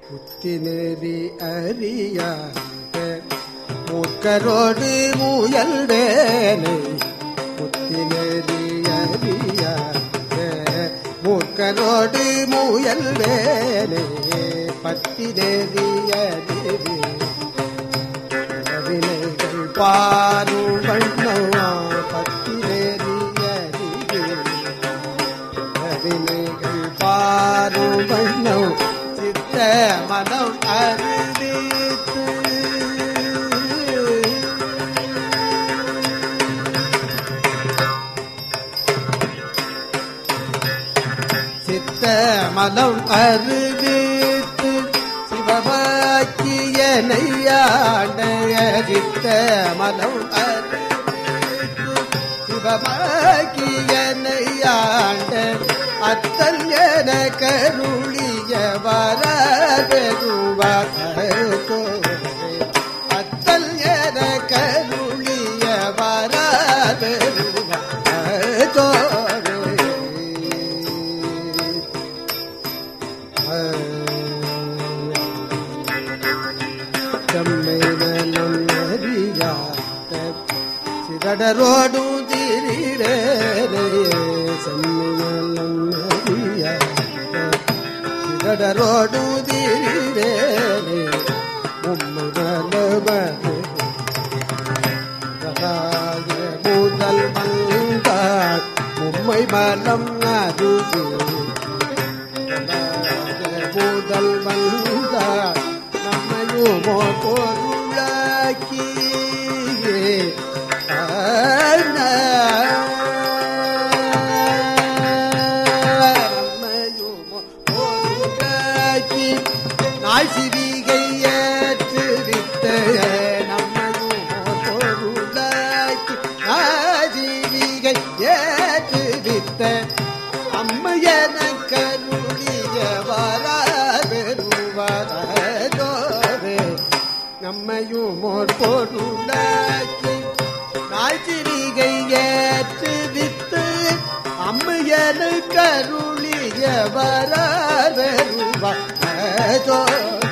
புத்தி நெறி அறியாத மூக்கரோடு முயல்வேனை புத்தி நெறி அறியாத மூக்கரோடு முயல்வேனை பத்தி நெறி அறிவே வினைகள் பாரும் வண்ணமா பத்தி நெறி அறிவே வினைகள் பாரும் வண்ணம் சித்த மனம் அறிவித்து சித்த மனம் அறிவித்து சிவபாக்கியனை ஆடைய சித்த மனம் அறிவித்து சிவபாக்கியனை ஆண்ட அத்தல் என கருளிய வரதுவாரே அத்தல் என கருளிய வரதுவாரே தம்மைவனம் அறியாத சிதடரோடு திரிரேரே செம்மிவனம் அறியாத சிதடரோடு திரிரேரே உம்மை நலவரே முதல் வந்தார் உம்மை மலம் அதுவே முதல் வந்தார் நம்மையுமோ பொருளாக்கி நம்மையுமோ பொருளாக்கி நாய் சிவிகை ஏற்றுவித்த நம்மையுமோ பொருளாக்கி நாய் சிவிகை ஏற்றுவித்த அம்மையன கருளிய வராதருவரே நம்மையும் ஓர் பொருளாக்கி நாய்ச்சிரிகை ஏற்று வித்து அம்மையன கருளிய வராதருவரே